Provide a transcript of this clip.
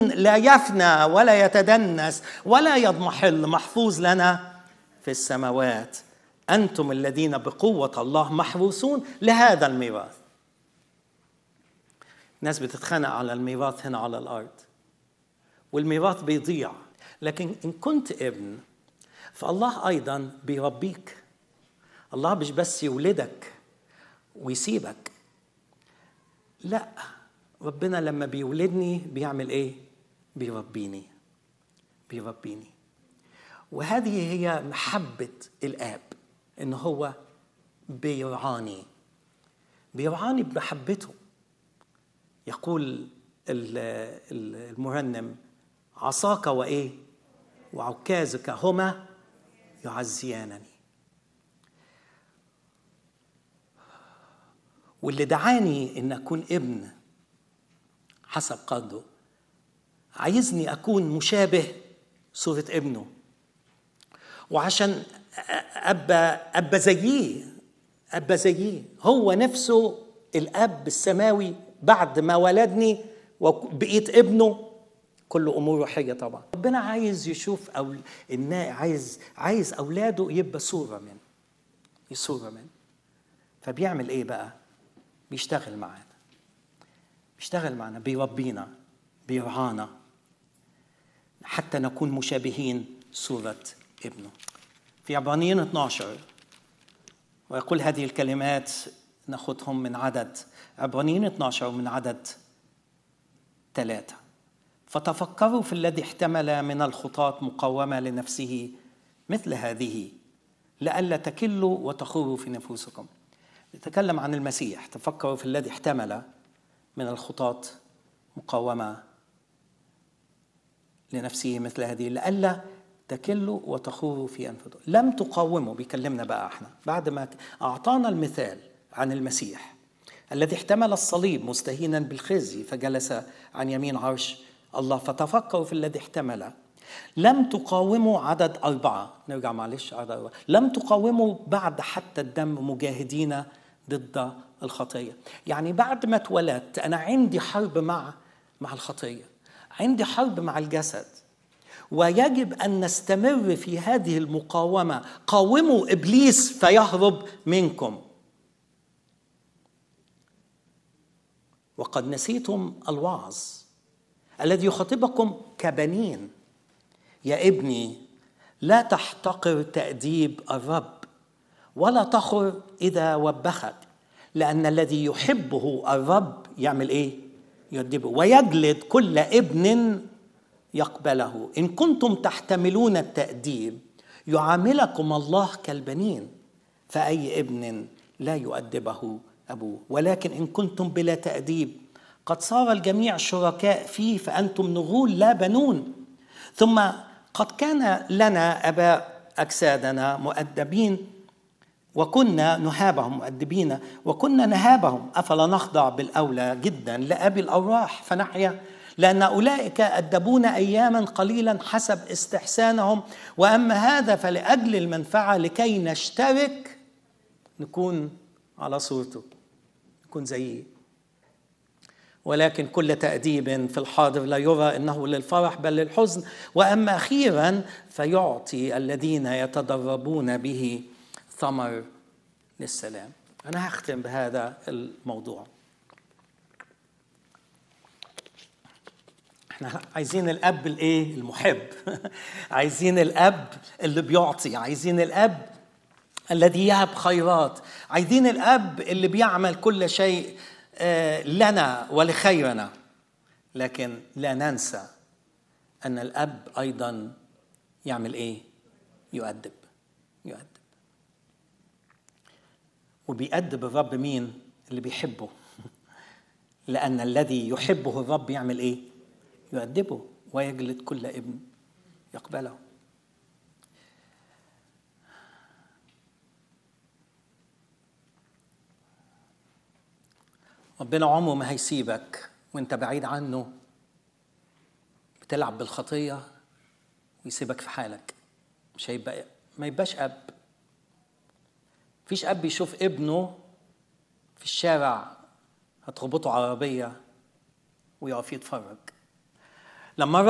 لا يفنى ولا يتدنس ولا يضمحل محفوظ لنا في السماوات انتم الذين بقوه الله محروسون لهذا الميراث ناس بتتخانق على الميراث هنا على الارض والميراث بيضيع لكن ان كنت ابن فالله ايضا بيربيك الله مش بس يولدك ويسيبك لا ربنا لما بيولدني بيعمل ايه بيربيني بيربيني وهذه هي محبة الآب إن هو بيرعاني بيرعاني بمحبته يقول المرنم عصاك وإيه وعكازك هما يعزيانني واللي دعاني ان اكون ابن حسب قدره عايزني اكون مشابه صوره ابنه وعشان ابا ابا زيه ابا زيه هو نفسه الاب السماوي بعد ما ولدني وبقيت ابنه كل اموره حيه طبعا ربنا عايز يشوف او النا عايز عايز اولاده يبقى صوره منه صوره منه فبيعمل ايه بقى بيشتغل معانا بيشتغل معنا بيربينا بيرعانا حتى نكون مشابهين صورة ابنه في عبرانيين 12 ويقول هذه الكلمات ناخذهم من عدد عبرانيين 12 من عدد ثلاثة فتفكروا في الذي احتمل من الخطاة مقاومة لنفسه مثل هذه لئلا تكلوا وتخوروا في نفوسكم يتكلم عن المسيح تفكروا في الذي احتمل من الخطاة مقاومة لنفسه مثل هذه لئلا تكلوا وتخوروا في أنفسكم لم تقاوموا بيكلمنا بقى احنا بعد ما أعطانا المثال عن المسيح الذي احتمل الصليب مستهينا بالخزي فجلس عن يمين عرش الله فتفكروا في الذي احتمل لم تقاوموا عدد أربعة نرجع معلش عدد أربعة لم تقاوموا بعد حتى الدم مجاهدين ضد الخطية يعني بعد ما اتولدت أنا عندي حرب مع مع الخطية عندي حرب مع الجسد ويجب أن نستمر في هذه المقاومة قاوموا إبليس فيهرب منكم وقد نسيتم الوعظ الذي يخاطبكم كبنين يا ابني لا تحتقر تأديب الرب ولا تخر إذا وبخك لأن الذي يحبه الرب يعمل إيه؟ يؤدبه ويجلد كل ابن يقبله إن كنتم تحتملون التأديب يعاملكم الله كالبنين فأي ابن لا يؤدبه أبوه ولكن إن كنتم بلا تأديب قد صار الجميع شركاء فيه فأنتم نغول لا بنون ثم قد كان لنا اباء اجسادنا مؤدبين وكنا نهابهم مؤدبين وكنا نهابهم افلا نخضع بالاولى جدا لابي الارواح فنحيا لان اولئك ادبونا اياما قليلا حسب استحسانهم واما هذا فلاجل المنفعه لكي نشترك نكون على صورته نكون زيه ولكن كل تأديب في الحاضر لا يرى انه للفرح بل للحزن واما اخيرا فيعطي الذين يتدربون به ثمر للسلام. انا هختم بهذا الموضوع. احنا عايزين الاب الايه؟ المحب. عايزين الاب اللي بيعطي، عايزين الاب الذي يهب خيرات، عايزين الاب اللي بيعمل كل شيء لنا ولخيرنا لكن لا ننسى ان الاب ايضا يعمل ايه يؤدب يؤدب وبيأدب الرب مين اللي بيحبه لان الذي يحبه الرب يعمل ايه يؤدبه ويجلد كل ابن يقبله ربنا عمره ما هيسيبك وانت بعيد عنه بتلعب بالخطية ويسيبك في حالك مش هيبقى ما يبقاش أب مفيش أب يشوف ابنه في الشارع هتخبطه عربية ويقف يتفرج لما